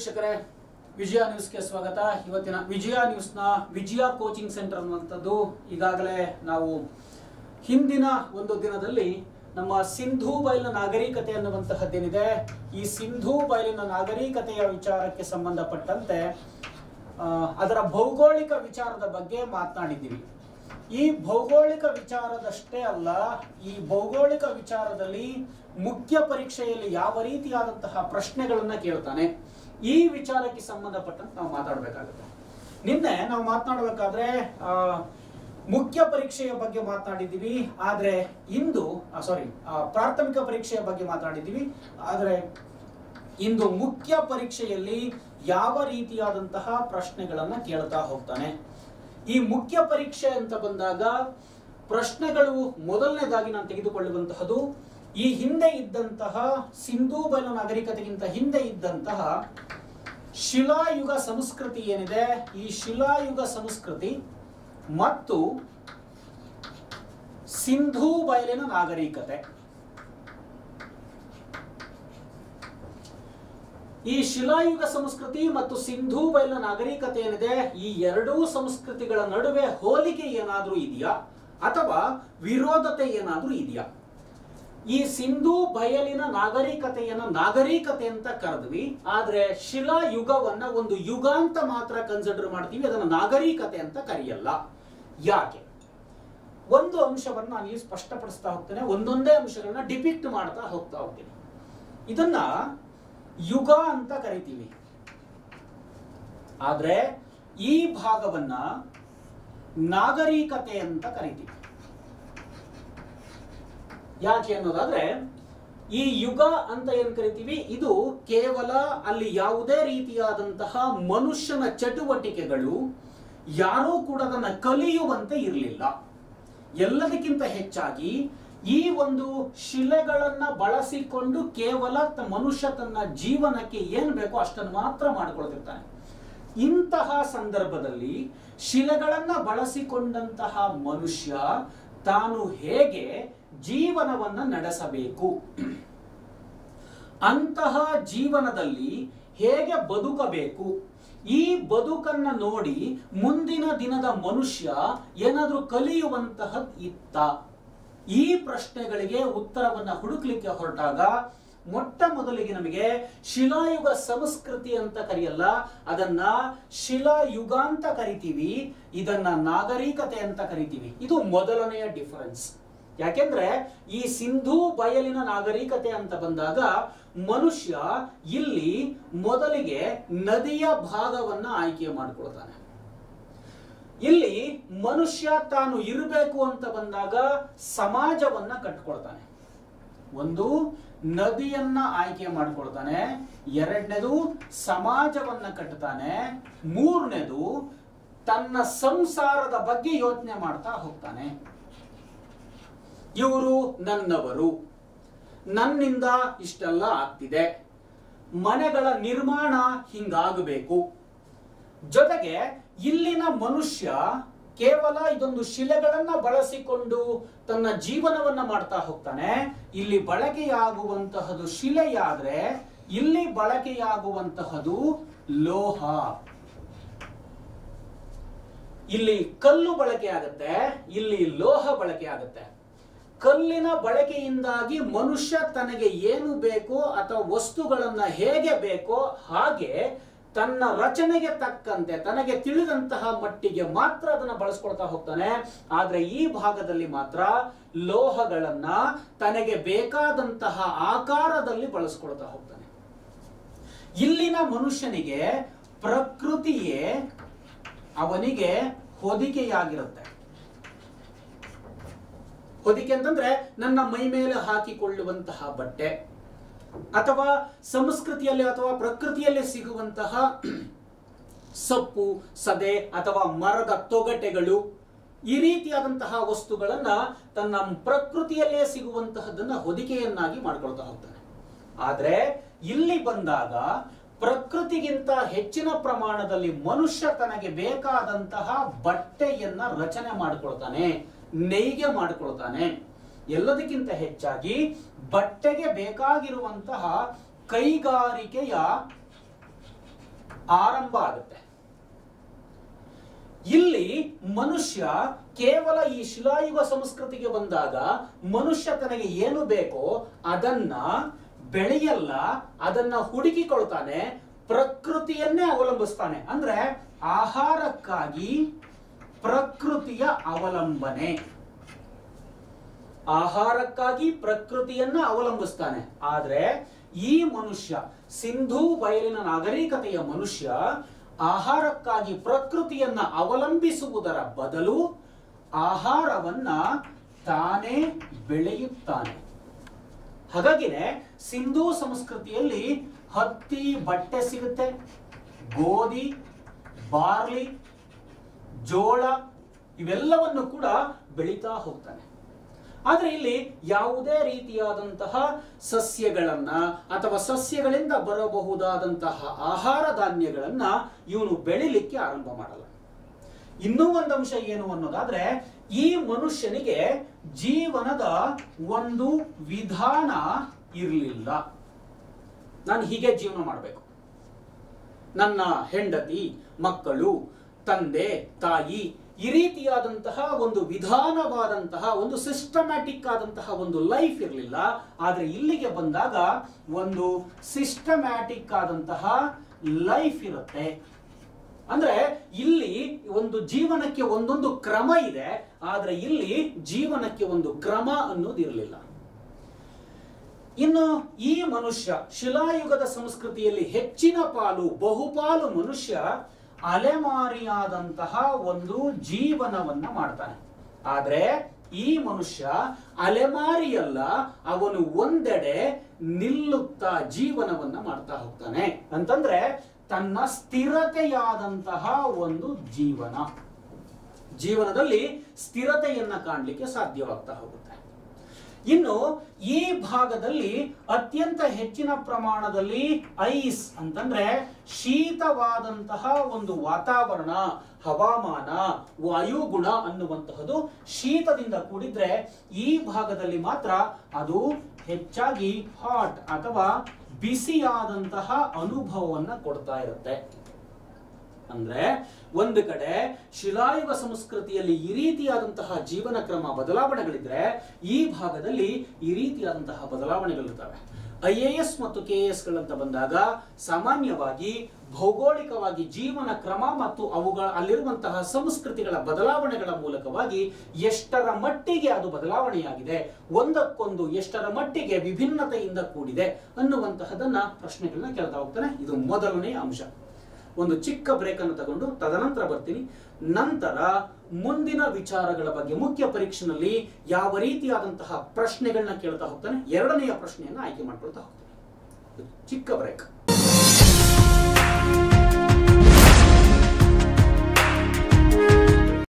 ವೀಕ್ಷಕರೇ ವಿಜಯ ನ್ಯೂಸ್ಗೆ ಸ್ವಾಗತ ಇವತ್ತಿನ ವಿಜಯ ನ್ಯೂಸ್ನ ವಿಜಯ ಕೋಚಿಂಗ್ ಸೆಂಟರ್ ಅನ್ನುವಂಥದ್ದು ಈಗಾಗಲೇ ನಾವು ಹಿಂದಿನ ಒಂದು ದಿನದಲ್ಲಿ ನಮ್ಮ ಸಿಂಧೂ ಬಯಲಿನ ನಾಗರಿಕತೆ ಅನ್ನುವಂತಹದ್ದೇನಿದೆ ಈ ಸಿಂಧೂ ಬಯಲಿನ ನಾಗರಿಕತೆಯ ವಿಚಾರಕ್ಕೆ ಸಂಬಂಧಪಟ್ಟಂತೆ ಆ, ಅದರ ಭೌಗೋಳಿಕ ವಿಚಾರದ ಬಗ್ಗೆ ಮಾತನಾಡಿದ್ದೀವಿ ಈ ಭೌಗೋಳಿಕ ವಿಚಾರದಷ್ಟೇ ಅಲ್ಲ ಈ ಭೌಗೋಳಿಕ ವಿಚಾರದಲ್ಲಿ ಮುಖ್ಯ ಪರೀಕ್ಷೆಯಲ್ಲಿ ಯಾವ ರೀತಿಯಾದಂತಹ ಪ್ರಶ್ನೆಗಳನ್ನ ಕೇಳ್ತಾನೆ ಈ ವಿಚಾರಕ್ಕೆ ಸಂಬಂಧಪಟ್ಟಂತೆ ನಾವು ಮಾತಾಡಬೇಕಾಗುತ್ತೆ ನಿನ್ನೆ ನಾವು ಮಾತನಾಡಬೇಕಾದ್ರೆ ಆ, ಮುಖ್ಯ ಪರೀಕ್ಷೆಯ ಬಗ್ಗೆ ಮಾತನಾಡಿದ್ದೀವಿ ಆದ್ರೆ ಇಂದು ಸಾರಿ ಪ್ರಾಥಮಿಕ ಪರೀಕ್ಷೆಯ ಬಗ್ಗೆ ಮಾತನಾಡಿದ್ದೀವಿ ಆದ್ರೆ ಇಂದು ಮುಖ್ಯ ಪರೀಕ್ಷೆಯಲ್ಲಿ ಯಾವ ರೀತಿಯಾದಂತಹ ಪ್ರಶ್ನೆಗಳನ್ನ ಕೇಳ್ತಾ ಹೋಗ್ತಾನೆ ಈ ಮುಖ್ಯ ಪರೀಕ್ಷೆ ಅಂತ ಬಂದಾಗ ಪ್ರಶ್ನೆಗಳು ಮೊದಲನೇದಾಗಿ ನಾನು ತೆಗೆದುಕೊಳ್ಳುವಂತಹದ್ದು ಈ ಹಿಂದೆ ಇದ್ದಂತಹ ಸಿಂಧೂ ಬಯಲು ನಾಗರಿಕತೆಗಿಂತ ಹಿಂದೆ ಇದ್ದಂತಹ ಶಿಲಾಯುಗ ಸಂಸ್ಕೃತಿ ಏನಿದೆ ಈ ಶಿಲಾಯುಗ ಸಂಸ್ಕೃತಿ ಮತ್ತು ಸಿಂಧೂ ಬಯಲಿನ ನಾಗರಿಕತೆ ಈ ಶಿಲಾಯುಗ ಸಂಸ್ಕೃತಿ ಮತ್ತು ಸಿಂಧೂ ಬಯಲಿನ ನಾಗರಿಕತೆ ಏನಿದೆ ಈ ಎರಡೂ ಸಂಸ್ಕೃತಿಗಳ ನಡುವೆ ಹೋಲಿಕೆ ಏನಾದ್ರೂ ಇದೆಯಾ ಅಥವಾ ವಿರೋಧತೆ ಏನಾದ್ರೂ ಇದೆಯಾ ಈ ಸಿಂಧೂ ಬಯಲಿನ ನಾಗರಿಕತೆಯನ್ನ ನಾಗರಿಕತೆ ಅಂತ ಕರೆದ್ವಿ ಆದ್ರೆ ಶಿಲಾ ಯುಗವನ್ನ ಒಂದು ಯುಗ ಅಂತ ಮಾತ್ರ ಕನ್ಸಿಡರ್ ಮಾಡ್ತೀವಿ ಅದನ್ನ ನಾಗರಿಕತೆ ಅಂತ ಕರೆಯಲ್ಲ ಯಾಕೆ ಒಂದು ಅಂಶವನ್ನ ನಾನು ಇಲ್ಲಿ ಸ್ಪಷ್ಟಪಡಿಸ್ತಾ ಹೋಗ್ತೇನೆ ಒಂದೊಂದೇ ಅಂಶಗಳನ್ನ ಡಿಪಿಕ್ಟ್ ಮಾಡ್ತಾ ಹೋಗ್ತಾ ಹೋಗ್ತೀನಿ ಇದನ್ನ ಯುಗ ಅಂತ ಕರಿತೀವಿ ಆದ್ರೆ ಈ ಭಾಗವನ್ನ ನಾಗರಿಕತೆ ಅಂತ ಕರಿತೀವಿ ಯಾಕೆ ಅನ್ನೋದಾದ್ರೆ ಈ ಯುಗ ಅಂತ ಏನ್ ಕರಿತೀವಿ ಇದು ಕೇವಲ ಅಲ್ಲಿ ಯಾವುದೇ ರೀತಿಯಾದಂತಹ ಮನುಷ್ಯನ ಚಟುವಟಿಕೆಗಳು ಯಾರೂ ಕೂಡ ಅದನ್ನ ಕಲಿಯುವಂತೆ ಇರಲಿಲ್ಲ ಎಲ್ಲದಕ್ಕಿಂತ ಹೆಚ್ಚಾಗಿ ಈ ಒಂದು ಶಿಲೆಗಳನ್ನ ಬಳಸಿಕೊಂಡು ಕೇವಲ ತ- ಮನುಷ್ಯ ತನ್ನ ಜೀವನಕ್ಕೆ ಏನ್ ಬೇಕೋ ಅಷ್ಟನ್ನು ಮಾತ್ರ ಮಾಡಿಕೊಳ್ತಿರ್ತಾನೆ ಇಂತಹ ಸಂದರ್ಭದಲ್ಲಿ ಶಿಲೆಗಳನ್ನ ಬಳಸಿಕೊಂಡಂತಹ ಮನುಷ್ಯ ತಾನು ಹೇಗೆ ಜೀವನವನ್ನ ನಡೆಸಬೇಕು ಅಂತಹ ಜೀವನದಲ್ಲಿ ಹೇಗೆ ಬದುಕಬೇಕು ಈ ಬದುಕನ್ನ ನೋಡಿ ಮುಂದಿನ ದಿನದ ಮನುಷ್ಯ ಏನಾದ್ರೂ ಕಲಿಯುವಂತಹದ್ ಇತ್ತ ಈ ಪ್ರಶ್ನೆಗಳಿಗೆ ಉತ್ತರವನ್ನ ಹುಡುಕ್ಲಿಕ್ಕೆ ಹೊರಟಾಗ ಮೊಟ್ಟ ಮೊದಲಿಗೆ ನಮಗೆ ಶಿಲಾಯುಗ ಸಂಸ್ಕೃತಿ ಅಂತ ಕರೆಯಲ್ಲ ಅದನ್ನ ಶಿಲಾಯುಗ ಅಂತ ಕರಿತೀವಿ ಇದನ್ನ ನಾಗರಿಕತೆ ಅಂತ ಕರಿತೀವಿ ಇದು ಮೊದಲನೆಯ ಡಿಫರೆನ್ಸ್ ಯಾಕೆಂದ್ರೆ ಈ ಸಿಂಧೂ ಬಯಲಿನ ನಾಗರಿಕತೆ ಅಂತ ಬಂದಾಗ ಮನುಷ್ಯ ಇಲ್ಲಿ ಮೊದಲಿಗೆ ನದಿಯ ಭಾಗವನ್ನ ಆಯ್ಕೆ ಮಾಡಿಕೊಳ್ತಾನೆ ಇಲ್ಲಿ ಮನುಷ್ಯ ತಾನು ಇರಬೇಕು ಅಂತ ಬಂದಾಗ ಸಮಾಜವನ್ನ ಕಟ್ಕೊಳ್ತಾನೆ ಒಂದು ನದಿಯನ್ನ ಆಯ್ಕೆ ಮಾಡ್ಕೊಳ್ತಾನೆ ಎರಡನೇದು ಸಮಾಜವನ್ನ ಕಟ್ತಾನೆ ಮೂರನೇದು ತನ್ನ ಸಂಸಾರದ ಬಗ್ಗೆ ಯೋಚನೆ ಮಾಡ್ತಾ ಹೋಗ್ತಾನೆ ಇವರು ನನ್ನವರು ನನ್ನಿಂದ ಇಷ್ಟೆಲ್ಲ ಆಗ್ತಿದೆ ಮನೆಗಳ ನಿರ್ಮಾಣ ಹಿಂಗಾಗಬೇಕು ಜೊತೆಗೆ ಇಲ್ಲಿನ ಮನುಷ್ಯ ಕೇವಲ ಇದೊಂದು ಶಿಲೆಗಳನ್ನ ಬಳಸಿಕೊಂಡು ತನ್ನ ಜೀವನವನ್ನ ಮಾಡ್ತಾ ಹೋಗ್ತಾನೆ ಇಲ್ಲಿ ಬಳಕೆಯಾಗುವಂತಹದು ಶಿಲೆಯಾದ್ರೆ ಇಲ್ಲಿ ಬಳಕೆಯಾಗುವಂತಹದು ಲೋಹ ಇಲ್ಲಿ ಕಲ್ಲು ಬಳಕೆ ಆಗುತ್ತೆ ಇಲ್ಲಿ ಲೋಹ ಬಳಕೆ ಆಗುತ್ತೆ ಕಲ್ಲಿನ ಬಳಕೆಯಿಂದಾಗಿ ಮನುಷ್ಯ ತನಗೆ ಏನು ಬೇಕೋ ಅಥವಾ ವಸ್ತುಗಳನ್ನ ಹೇಗೆ ಬೇಕೋ ಹಾಗೆ ತನ್ನ ರಚನೆಗೆ ತಕ್ಕಂತೆ ತನಗೆ ತಿಳಿದಂತಹ ಮಟ್ಟಿಗೆ ಮಾತ್ರ ಅದನ್ನ ಬಳಸ್ಕೊಳ್ತಾ ಹೋಗ್ತಾನೆ ಆದ್ರೆ ಈ ಭಾಗದಲ್ಲಿ ಮಾತ್ರ ಲೋಹಗಳನ್ನ ತನಗೆ ಬೇಕಾದಂತಹ ಆಕಾರದಲ್ಲಿ ಬಳಸ್ಕೊಳ್ತಾ ಹೋಗ್ತಾನೆ ಇಲ್ಲಿನ ಮನುಷ್ಯನಿಗೆ ಪ್ರಕೃತಿಯೇ ಅವನಿಗೆ ಹೊದಿಕೆಯಾಗಿರುತ್ತೆ ಹೊದಿಕೆ ಅಂತಂದ್ರೆ ನನ್ನ ಮೈ ಮೇಲೆ ಹಾಕಿಕೊಳ್ಳುವಂತಹ ಬಟ್ಟೆ ಅಥವಾ ಸಂಸ್ಕೃತಿಯಲ್ಲಿ ಅಥವಾ ಪ್ರಕೃತಿಯಲ್ಲಿ ಸಿಗುವಂತಹ ಸೊಪ್ಪು ಸದೆ ಅಥವಾ ಮರದ ತೊಗಟೆಗಳು ಈ ರೀತಿಯಾದಂತಹ ವಸ್ತುಗಳನ್ನ ತನ್ನ ಪ್ರಕೃತಿಯಲ್ಲೇ ಸಿಗುವಂತಹದನ್ನ ಹೊದಿಕೆಯನ್ನಾಗಿ ಮಾಡ್ಕೊಳ್ತಾ ಹೋಗ್ತಾನೆ ಆದ್ರೆ ಇಲ್ಲಿ ಬಂದಾಗ ಪ್ರಕೃತಿಗಿಂತ ಹೆಚ್ಚಿನ ಪ್ರಮಾಣದಲ್ಲಿ ಮನುಷ್ಯ ತನಗೆ ಬೇಕಾದಂತಹ ಬಟ್ಟೆಯನ್ನ ರಚನೆ ಮಾಡಿಕೊಳ್ತಾನೆ ನೇಯ್ಗೆ ಮಾಡಿಕೊಳ್ತಾನೆ ಎಲ್ಲದಕ್ಕಿಂತ ಹೆಚ್ಚಾಗಿ ಬಟ್ಟೆಗೆ ಬೇಕಾಗಿರುವಂತಹ ಕೈಗಾರಿಕೆಯ ಆರಂಭ ಆಗುತ್ತೆ ಇಲ್ಲಿ ಮನುಷ್ಯ ಕೇವಲ ಈ ಶಿಲಾಯುಗ ಸಂಸ್ಕೃತಿಗೆ ಬಂದಾಗ ಮನುಷ್ಯ ತನಗೆ ಏನು ಬೇಕೋ ಅದನ್ನ ಬೆಳೆಯಲ್ಲ ಅದನ್ನ ಹುಡುಕಿಕೊಳ್ತಾನೆ ಪ್ರಕೃತಿಯನ್ನೇ ಅವಲಂಬಿಸ್ತಾನೆ ಅಂದ್ರೆ ಆಹಾರಕ್ಕಾಗಿ ಪ್ರಕೃತಿಯ ಅವಲಂಬನೆ ಆಹಾರಕ್ಕಾಗಿ ಪ್ರಕೃತಿಯನ್ನ ಅವಲಂಬಿಸ್ತಾನೆ ಆದ್ರೆ ಈ ಮನುಷ್ಯ ಸಿಂಧೂ ಬಯಲಿನ ನಾಗರಿಕತೆಯ ಮನುಷ್ಯ ಆಹಾರಕ್ಕಾಗಿ ಪ್ರಕೃತಿಯನ್ನ ಅವಲಂಬಿಸುವುದರ ಬದಲು ಆಹಾರವನ್ನ ತಾನೇ ಬೆಳೆಯುತ್ತಾನೆ ಹಾಗಾಗಿನೇ ಸಿಂಧೂ ಸಂಸ್ಕೃತಿಯಲ್ಲಿ ಹತ್ತಿ ಬಟ್ಟೆ ಸಿಗುತ್ತೆ ಗೋಧಿ ಬಾರ್ಲಿ ಜೋಳ ಇವೆಲ್ಲವನ್ನು ಕೂಡ ಬೆಳೀತಾ ಹೋಗ್ತಾನೆ ಆದ್ರೆ ಇಲ್ಲಿ ಯಾವುದೇ ರೀತಿಯಾದಂತಹ ಸಸ್ಯಗಳನ್ನ ಅಥವಾ ಸಸ್ಯಗಳಿಂದ ಬರಬಹುದಾದಂತಹ ಆಹಾರ ಧಾನ್ಯಗಳನ್ನ ಇವನು ಬೆಳಿಲಿಕ್ಕೆ ಆರಂಭ ಮಾಡಲ್ಲ ಇನ್ನೂ ಒಂದು ಅಂಶ ಏನು ಅನ್ನೋದಾದ್ರೆ ಈ ಮನುಷ್ಯನಿಗೆ ಜೀವನದ ಒಂದು ವಿಧಾನ ಇರಲಿಲ್ಲ ನಾನು ಹೀಗೆ ಜೀವನ ಮಾಡಬೇಕು ನನ್ನ ಹೆಂಡತಿ ಮಕ್ಕಳು ತಂದೆ ತಾಯಿ ಈ ರೀತಿಯಾದಂತಹ ಒಂದು ವಿಧಾನವಾದಂತಹ ಒಂದು ಸಿಸ್ಟಮ್ಯಾಟಿಕ್ ಆದಂತಹ ಒಂದು ಲೈಫ್ ಇರಲಿಲ್ಲ ಆದ್ರೆ ಇಲ್ಲಿಗೆ ಬಂದಾಗ ಒಂದು ಸಿಸ್ಟಮ್ಯಾಟಿಕ್ ಆದಂತಹ ಲೈಫ್ ಇರುತ್ತೆ ಅಂದ್ರೆ ಇಲ್ಲಿ ಒಂದು ಜೀವನಕ್ಕೆ ಒಂದೊಂದು ಕ್ರಮ ಇದೆ ಆದ್ರೆ ಇಲ್ಲಿ ಜೀವನಕ್ಕೆ ಒಂದು ಕ್ರಮ ಅನ್ನೋದಿರಲಿಲ್ಲ ಇನ್ನು ಈ ಮನುಷ್ಯ ಶಿಲಾಯುಗದ ಸಂಸ್ಕೃತಿಯಲ್ಲಿ ಹೆಚ್ಚಿನ ಪಾಲು ಬಹುಪಾಲು ಮನುಷ್ಯ ಅಲೆಮಾರಿಯಾದಂತಹ ಒಂದು ಜೀವನವನ್ನ ಮಾಡ್ತಾನೆ ಆದ್ರೆ ಈ ಮನುಷ್ಯ ಅಲೆಮಾರಿಯಲ್ಲ ಅವನು ಒಂದೆಡೆ ನಿಲ್ಲುತ್ತಾ ಜೀವನವನ್ನ ಮಾಡ್ತಾ ಹೋಗ್ತಾನೆ ಅಂತಂದ್ರೆ ತನ್ನ ಸ್ಥಿರತೆಯಾದಂತಹ ಒಂದು ಜೀವನ ಜೀವನದಲ್ಲಿ ಸ್ಥಿರತೆಯನ್ನ ಕಾಣಲಿಕ್ಕೆ ಸಾಧ್ಯವಾಗ್ತಾ ಹೋಗುತ್ತೆ ಇನ್ನು ಈ ಭಾಗದಲ್ಲಿ ಅತ್ಯಂತ ಹೆಚ್ಚಿನ ಪ್ರಮಾಣದಲ್ಲಿ ಐಸ್ ಅಂತಂದ್ರೆ ಶೀತವಾದಂತಹ ಒಂದು ವಾತಾವರಣ ಹವಾಮಾನ ವಾಯುಗುಣ ಅನ್ನುವಂತಹದ್ದು ಶೀತದಿಂದ ಕೂಡಿದ್ರೆ ಈ ಭಾಗದಲ್ಲಿ ಮಾತ್ರ ಅದು ಹೆಚ್ಚಾಗಿ ಹಾಟ್ ಅಥವಾ ಬಿಸಿಯಾದಂತಹ ಅನುಭವವನ್ನ ಕೊಡ್ತಾ ಇರುತ್ತೆ ಅಂದ್ರೆ ಒಂದು ಕಡೆ ಶಿಲಾಯುಗ ಸಂಸ್ಕೃತಿಯಲ್ಲಿ ಈ ರೀತಿಯಾದಂತಹ ಜೀವನ ಕ್ರಮ ಬದಲಾವಣೆಗಳಿದ್ರೆ ಈ ಭಾಗದಲ್ಲಿ ಈ ರೀತಿಯಾದಂತಹ ಬದಲಾವಣೆಗಳಿರ್ತವೆ ಐ ಎ ಎಸ್ ಮತ್ತು ಕೆ ಎಸ್ ಗಳಂತ ಬಂದಾಗ ಸಾಮಾನ್ಯವಾಗಿ ಭೌಗೋಳಿಕವಾಗಿ ಜೀವನ ಕ್ರಮ ಮತ್ತು ಅವುಗಳ ಅಲ್ಲಿರುವಂತಹ ಸಂಸ್ಕೃತಿಗಳ ಬದಲಾವಣೆಗಳ ಮೂಲಕವಾಗಿ ಎಷ್ಟರ ಮಟ್ಟಿಗೆ ಅದು ಬದಲಾವಣೆಯಾಗಿದೆ ಒಂದಕ್ಕೊಂದು ಎಷ್ಟರ ಮಟ್ಟಿಗೆ ವಿಭಿನ್ನತೆಯಿಂದ ಕೂಡಿದೆ ಅನ್ನುವಂತಹದನ್ನ ಪ್ರಶ್ನೆಗಳನ್ನ ಕೇಳ್ತಾ ಹೋಗ್ತಾನೆ ಇದು ಮೊದಲನೇ ಅಂಶ ಒಂದು ಚಿಕ್ಕ ಬ್ರೇಕ್ ಅನ್ನು ತಗೊಂಡು ತದನಂತರ ಬರ್ತೀನಿ ನಂತರ ಮುಂದಿನ ವಿಚಾರಗಳ ಬಗ್ಗೆ ಮುಖ್ಯ ಪರೀಕ್ಷೆನಲ್ಲಿ ಯಾವ ರೀತಿಯಾದಂತಹ ಪ್ರಶ್ನೆಗಳನ್ನ ಕೇಳ್ತಾ ಹೋಗ್ತಾನೆ ಎರಡನೆಯ ಪ್ರಶ್ನೆಯನ್ನ ಆಯ್ಕೆ ಮಾಡ್ಕೊಳ್ತಾ ಹೋಗ್ತಾನೆ ಚಿಕ್ಕ ಬ್ರೇಕ್